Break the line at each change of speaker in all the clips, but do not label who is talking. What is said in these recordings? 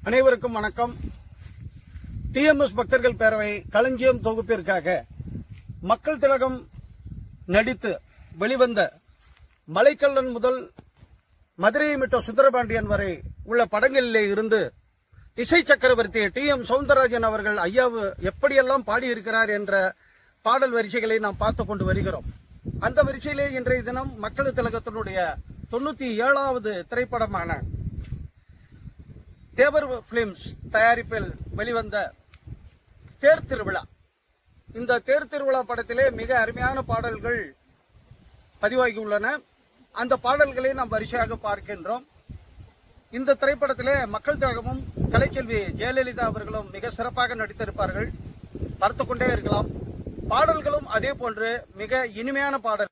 அனைவருக்கும் வணக்கம் டிஎம்எஸ் பக்தர்கள் பேரவை களஞ்சியம் தொகுப்பிற்காக மக்கள் திலகம் நடித்து வெளிவந்த மலைக்கல்லன் முதல் மதுரையை மிட்ட சுந்தரபாண்டியன் வரை உள்ள படங்களிலே இருந்து இசை சக்கரவர்த்தி டி எம் சவுந்தரராஜன் அவர்கள் ஐயாவு எப்படியெல்லாம் பாடியிருக்கிறார் என்ற பாடல் வரிசைகளை நாம் பார்த்து கொண்டு வருகிறோம் அந்த வரிசையிலே இன்றைய தினம் மக்கள் திலகத்தினுடைய தொண்ணூத்தி ஏழாவது திரைப்படமான தேவர் பிலிம்ஸ் தயாரிப்பில் வெளிவந்த தேர் திருவிழா இந்த தேர் திருவிழா படத்திலே மிக அருமையான பாடல்கள் பதிவாகியுள்ளன அந்த பாடல்களை நாம் வரிசையாக பார்க்கின்றோம் இந்த திரைப்படத்திலே மக்கள் திலகமும் கலைச்செல்வி ஜெயலலிதா அவர்களும் மிக சிறப்பாக நடித்திருப்பார்கள் பார்த்து கொண்டே இருக்கலாம் பாடல்களும் அதே போன்று மிக இனிமையான பாடல்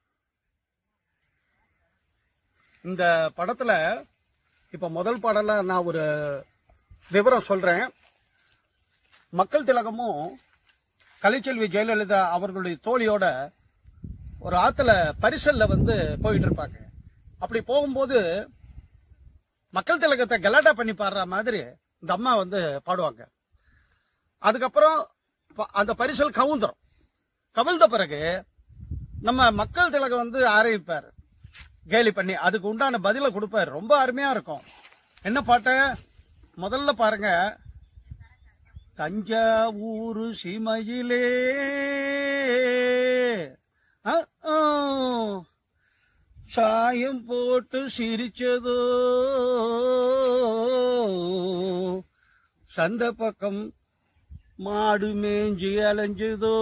இந்த படத்துல இப்ப முதல் பாடல்ல நான் ஒரு விவரம் சொல்றேன் மக்கள் திலகமும் கலைச்செல்வி ஜெயலலிதா அவர்களுடைய தோழியோட ஒரு ஆத்துல பரிசல்ல வந்து போயிட்டு இருப்பாங்க அப்படி போகும்போது மக்கள் திலகத்தை கலாட்டா பண்ணி பாடுற மாதிரி இந்த அம்மா வந்து பாடுவாங்க அதுக்கப்புறம் ப- அந்த பரிசல் கவுந்துரும் கவிழ்ந்த பிறகு நம்ம மக்கள் திலகம் வந்து ஆரம்பிப்பார் கேலி பண்ணி அதுக்கு உண்டான பதில கொடுப்பாரு ரொம்ப அருமையா இருக்கும் என்ன பாட்டு முதல்ல பாருங்க தஞ்சாவூர் சீமையிலே அ, ஆ, சாயம் போட்டு சிரிச்சதோ சந்த பக்கம் மாடு மேஞ்சி அலைஞ்சதோ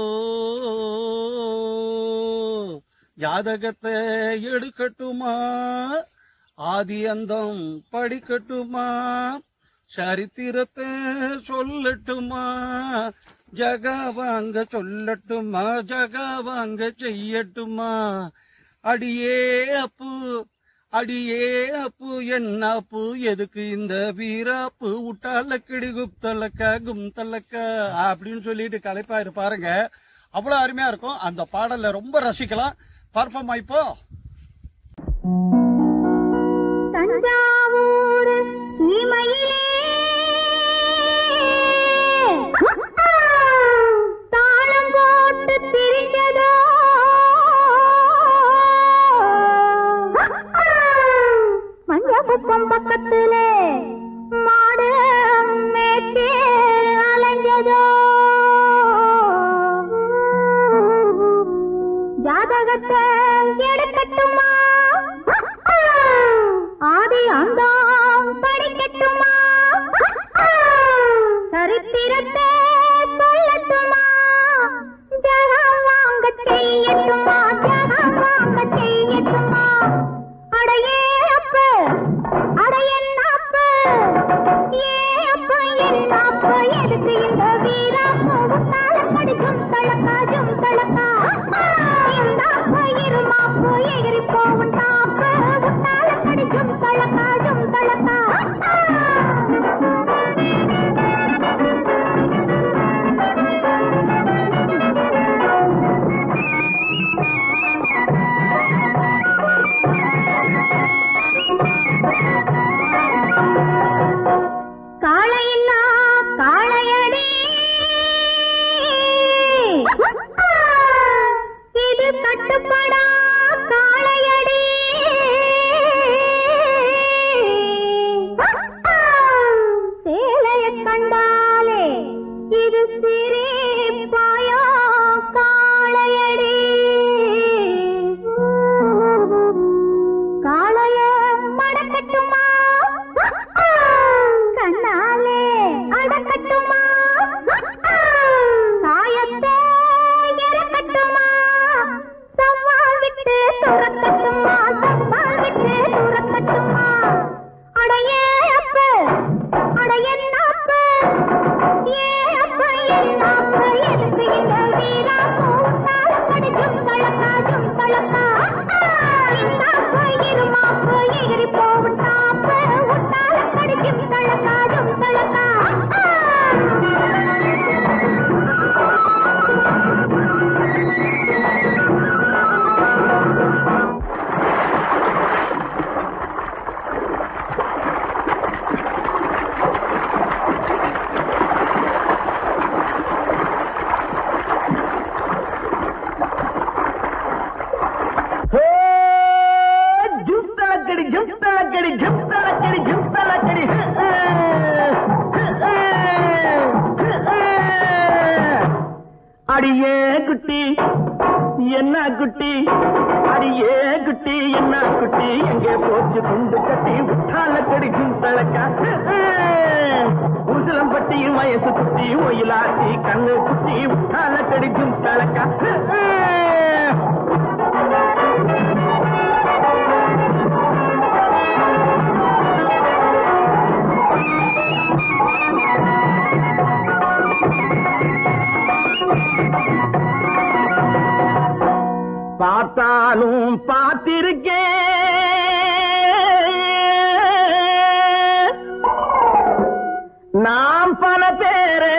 ஜாதகத்தை எடுக்கட்டுமா ஆதி அந்தம் படிக்கட்டுமா சரித்திரத்தை சொல்லட்டுமா ஜகா வாங்க சொல்லட்டுமா ஜகா வாங்க செய்யட்டுமா அடியே அப்பு அடியே அப்பு என்ன அப்பு எதுக்கு இந்த வீராப்பு உட்டால கிடி குப்தலக்க கும்தலக்க அப்படின்னு சொல்லிட்டு கலைப்பாரு பாருங்க அவ்வளவு அருமையா இருக்கும் அந்த பாடலை ரொம்ப ரசிக்கலாம் பார்ப்போமா இப்போ
தஞ்சாவூர் சீமையிலே தாளம் போட்டு திரிஞ்சதோ மஞ்சக்குப்பம் பக்கத்திலே மாடு மேட்டே அலைஞ்சதோ ஜாதகத்தை எடுக்கட்டுமா ஆதி அந்தாம் படிக்கட்டுமா சரித்திரத்தை சொல்லட்டுமா ஜகம் வாங்க செய்யட்டுமா ஜகம் வாங்க செய்யட்டுமா அடையே அப்பு அடையன்னாப்பு ஏ அப்ப என்னாப்பு எதுக்கு இந்த வீராப்பு உத்தால படிக்கும் தளக்கா ஜும் தளக்கா இந்த இருமாப்பு எகிரி போகும் தாப்பு உத்தால படிக்கும் தளக்கா ஜும் தளக்கா
என்ன குட்டி அடியே குட்டி என்ன குட்டி எங்கே போச்சு குண்டு கட்டி விட்டால கடிக்கும் தலக்கா உசிலம்பட்டியும் வயசு குட்டி ஒயிலாட்டி கண்ணு குட்டி விட்டால கடிக்கும் தலக்கா பார்த்தாலும் பார்த்திருக்கேன் நாம் பல பேரை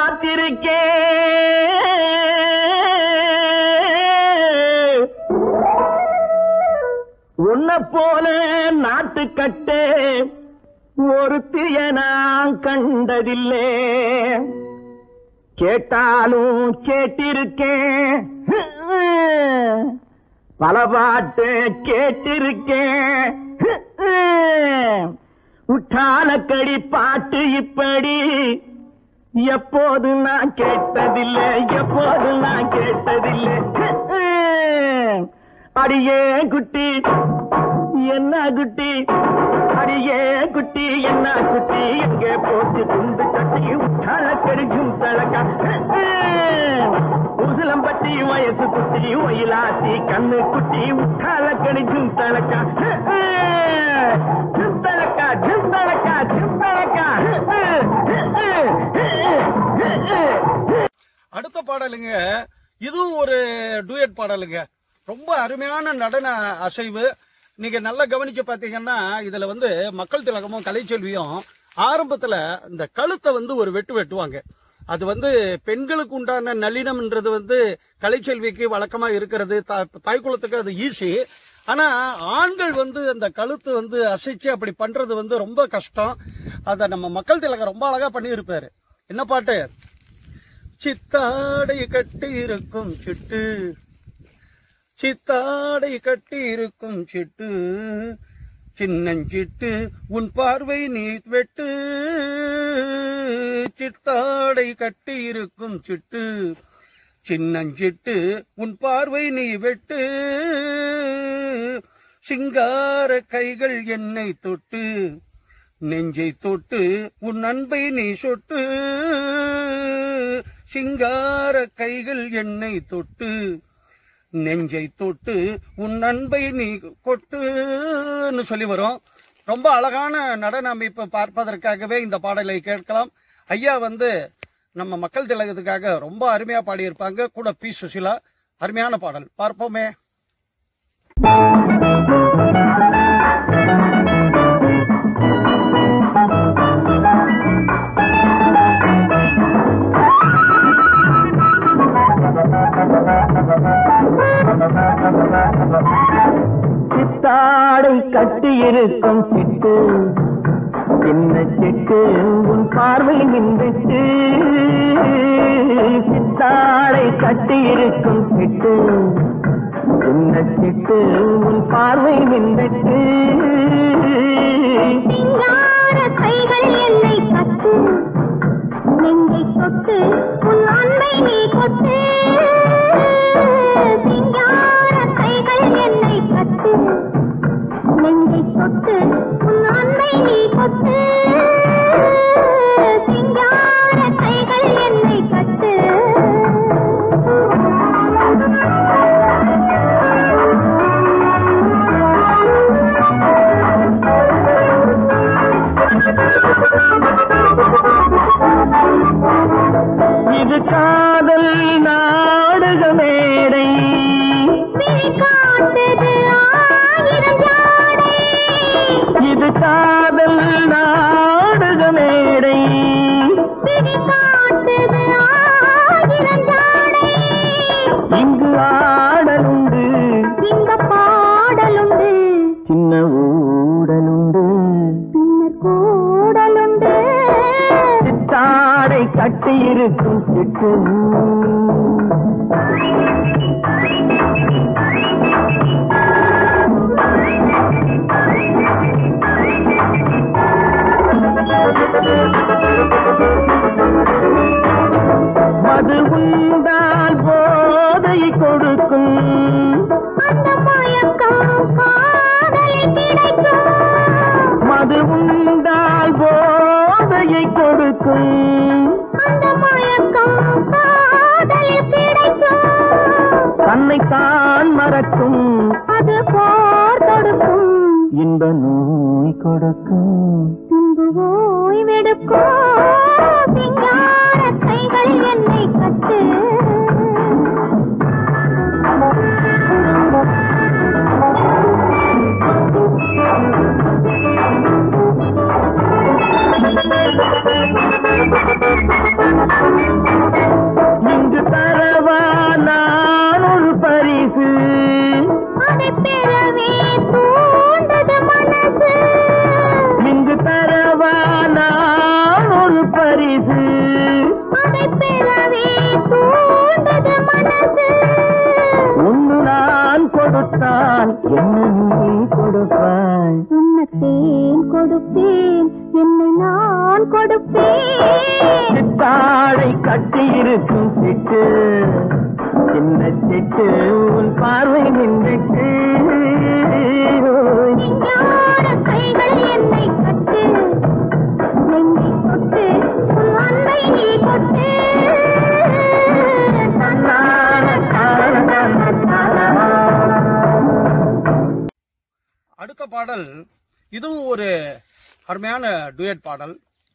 பார்த்திருக்கேன் உன்னை போல நாட்டுக்கட்டே ஒருத்திய நான் கண்டதில்லை கேட்டாலும் கேட்டிருக்கேன் பல பாட்டு கேட்டிருக்கேன் உற்றாலக்கடி பாட்டு இப்படி எப்போது நான் கேட்டதில்லை எப்போது நான் கேட்டதில்லை அடியே குட்டி என்ன குட்டி அடியே குட்டி என்ன குட்டி எங்கே போச்சு துண்டு கட்டி உற்றால கடிக்கும் தலக்கா உசிலம்பட்டி வயசு குட்டி ஒயிலாத்தி கண்ணு குட்டி உற்றால கடிக்கும் தலக்கா ஜிந்தலக்கா ஜிந்தலக்கா ஜிந்தலக்கா
அடுத்த பாடலுங்க இதுவும் ஒரு டூயட் பாடலுங்க ரொம்ப அருமையான நடன அசைவு நீங்க நல்லா கவனிச்சு பாத்தீங்கன்னா இதுல வந்து மக்கள் திலகமும் கலைச்செல்வியும் ஆரம்பத்துல இந்த கழுத்தை வந்து ஒரு வெட்டு வெட்டுவாங்க அது வந்து பெண்களுக்கு உண்டான நளினம்ன்றது வந்து கலைச்செல்விக்கு வழக்கமா இருக்கிறது தா- தாய்க்குலத்துக்கு அது ஈஸி ஆனா ஆண்கள் வந்து அந்த கழுத்து வந்து அசைச்சு அப்படி பண்றது வந்து ரொம்ப கஷ்டம் அதை நம்ம மக்கள் திலகம் ரொம்ப அழகா பண்ணியிருப்பாரு என்ன பாட்டு சித்தாடை கட்டி இருக்கும் சிட்டு சித்தாடை கட்டி இருக்கும் சிட்டு சின்னஞ்சிட்டு உன் பார்வை நீ வெட்டு சித்தாடை கட்டி இருக்கும் சிட்டு சின்னஞ்சிட்டு உன் பார்வை நீ வெட்டு சிங்கார கைகள் என்னை தொட்டு நெஞ்சை தொட்டு உன் அன்பை நீ சொட்டு சிங்கார கைகள் என்னை தொட்டு நெஞ்சை தொட்டு உன் அன்பை நீ கொட்டுன்னு சொல்லி வரும் ரொம்ப அழகான நடன அமைப்பு பார்ப்பதற்காகவே இந்த பாடலை கேட்கலாம் ஐயா வந்து நம்ம மக்கள் திலகத்துக்காக ரொம்ப அருமையா பாடியிருப்பாங்க கூட பி சுசிலா அருமையான பாடல் பார்ப்போமே
சித்தாடை கட்டி இருக்கும் சிட்டு சின்ன சிட்டு உன் பார்வை நின்றுட்டு சித்தாடை கட்டி இருக்கும் சிட்டு சின்ன சிட்டு உன் பார்வை நின்றுட்டு
சிங்கார கைகள் என்னை கட்டு நெஞ்சை தொட்டு உன் அன்பை நீ கொட்டு சிங்கார கைகள் என்னை கட்டு நெஞ்சை தொட்டு உன் அன்பை நீ கொட்டு சிங்கார கைகள் என்னை கட்டு
இது காதல் நாடக மேடை
விழி காட்டுது ஆயிரம் ஜாடை
இது காதல் நாடக மேடை
விழி காட்டுது ஆயிரம் ஜாடை
இங்கு ஆடலுண்டு
இங்க பாடலுண்டு
சின்ன ஊடலுண்டு
பின்னர் கூடலுண்டு
சித்தாடை கட்டியிருக்கும் சிட்டு மது உண்டால் போதை கொடுக்கும் மயக்கும்
அந்த மயக்கம் காதலில் கிடைக்கும்
தன்னைத்தான் மறக்கும்
அது போர் தொடுக்கும்
இன்ப நோய் கொடுக்கும்
பின்பு ஓய்வெடுக்கும் விஞ்ஞான கைகள் என்னை கட்டு
இங்கு தரவா நான் ஒரு பரிசு
அதை பெறவே தூண்டது மனசு
இங்கு தரவா நான் ஒரு பரிசு
அதை பெறவே தூண்டது மனசு
ஒன்று நான் கொடுத்தால் என்ன நீ கொடுப்பாய்
உன்னத்தேன் கொடுப்பேன் என்னை நான் கொடுப்பேன்
சித்தாடை கட்டி இருக்கும் சிட்டு சின்ன சிட்டு உன் பார்வை நின்றுட்டு
விஞ்ஞான கைகள் என்னை கட்டு என்னை தொட்டு உன் அன்பை நீ கொட்டு
அடுத்த பாடல் இதுவும் ஒரு அருமையான டுயட் பாடல்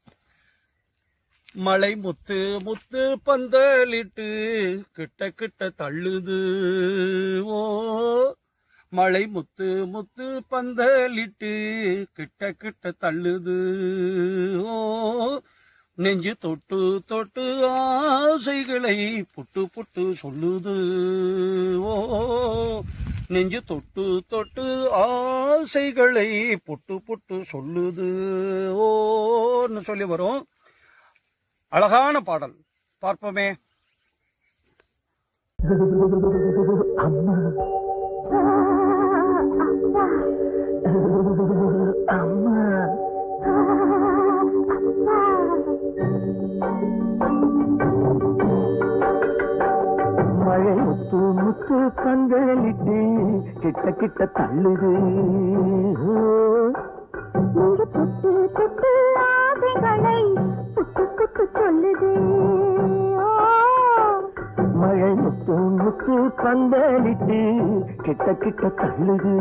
மலை முத்து முத்து பந்தலிட்டு கிட்ட கிட்ட தள்ளுது ஓ மலை முத்து முத்து பந்தலிட்டு கிட்ட கிட்ட தள்ளுது ஓ நெஞ்சு தொட்டு தொட்டு ஆசைகளை புட்டு புட்டு சொல்லுது ஓ நெஞ்சு தொட்டு தொட்டு ஆசைகளை புட்டு புட்டு சொல்லுது ஓன்னு சொல்லி வரும் அழகான பாடல் பார்ப்போமே
அம்மா அம்மா மழை முத்து முத்து பந்தலிட்டு கிட்ட கிட்ட தள்ளுது
இங்கு தொட்டு தொட்டு ஆசைகளை புட்டு புட்டு சொல்லுது ஓ,
மழை முத்து முத்து பந்தலிட்டு கிட்ட கிட்ட தள்ளுது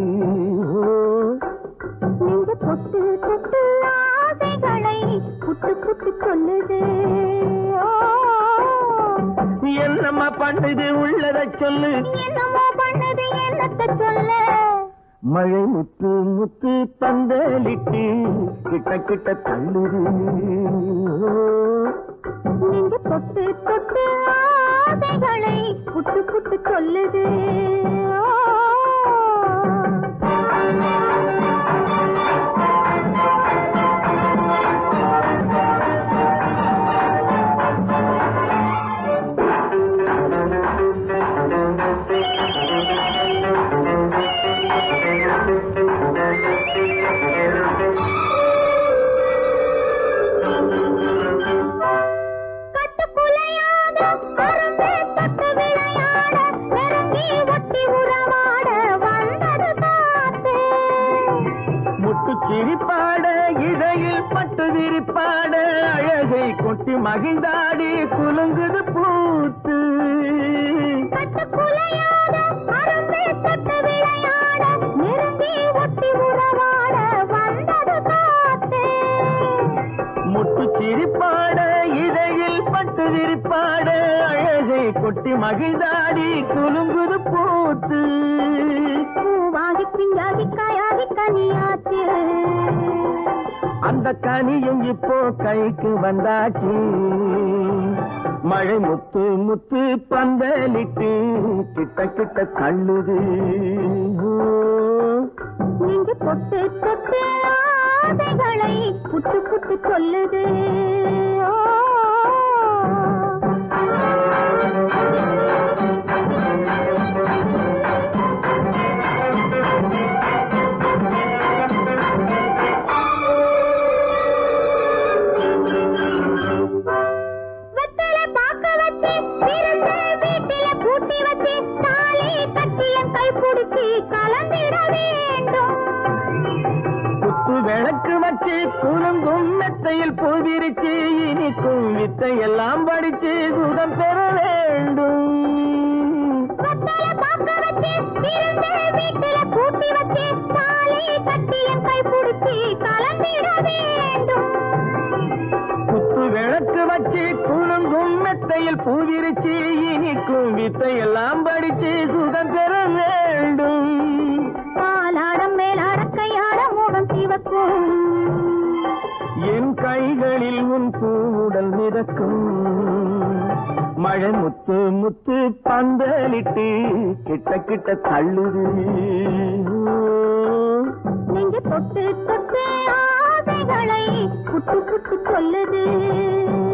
இங்கு தொட்டு தொட்டு ஆசைகளை புட்டு புட்டு சொல்லுது ஓ,
என்னம்மா பண்ணுது உள்ளத சொல்லு
என்னமோ பண்ணது என்னத்த சொல்ல
மழை முத்து முத்து பந்தலிட்டு கிட்ட கிட்ட தள்ளுது
நீங்க தொட்டு தொட்டு ஆசைகளை புட்டு புட்டு சொல்லுது கட்டுக்குலையாத அரும்பே தொட்டு விளையாட நெருங்கி ஒட்டி உறவாட வந்தது காத்து
முட்டு சிரிப்பாட இடையில் பட்டு விரிப்பாட அழகை கொட்டி மகிழ்ந்தாடி குலுங்குது பூத்து
கட்டுக்குலையாத அரும்பே தொட்டு விளையாட நெருங்கி ஒட்டி உறவாட வந்தது காத்து
முட்டு சிரிப்பாட இடையில் பட்டு விரிப்பாட அழகை கொட்டி மகிழ்ந்தாடி குலுங்குது பூத்து
பூவாகி பிஞ்சாகி காயாகி கனியாச்சு
அந்த கனியும் இப்போ கைக்கு வந்தாச்சு மழை முத்து முத்து பந்தலிட்டு கிட்ட கிட்ட தள்ளுது
நீங்க தொட்டு தொட்டு ஆசைகளை புட்டு புட்டு சொல்லுது ஓ. வெத்தலை பாக்க வச்சு விருந்து வீட்டில பூட்டி வச்சு தாலி கட்டி என் கை பிடிச்சி கலந்திட வேண்டும்
குத்து விளக்கு வச்ச வச்சு குலுங்கும் மெத்தையில் பூவிரிச்சு இனிக்கும் வித்தையெல்லாம் படிச்சு சுகம் பெற வேண்டும்
வெத்தலை பாக்க வச்சு விருந்து வீட்டுல கூட்டி வச்சு தாலி கட்டி என் கை பிடிச்சி கலந்திட வேண்டும்
குத்து விளக்கு வச்சு குலுங்கும் மெத்தையில் பூவிரிச்சு இனிக்கும் வித்தையெல்லாம் படிச்சு சுகம் பெற வேண்டும்
பாலாடம் மேலாட கையாட முகம் சிவக்கும்
என் கைகளில் உன் பூவுடல் மிதக்கும் மழை முத்து முத்து பந்தலிட்டு கிட்ட கிட்ட தள்ளுது
நெஞ்சு தொட்டு தொட்டு ஆசைகளை புட்டு புட்டு சொல்லுது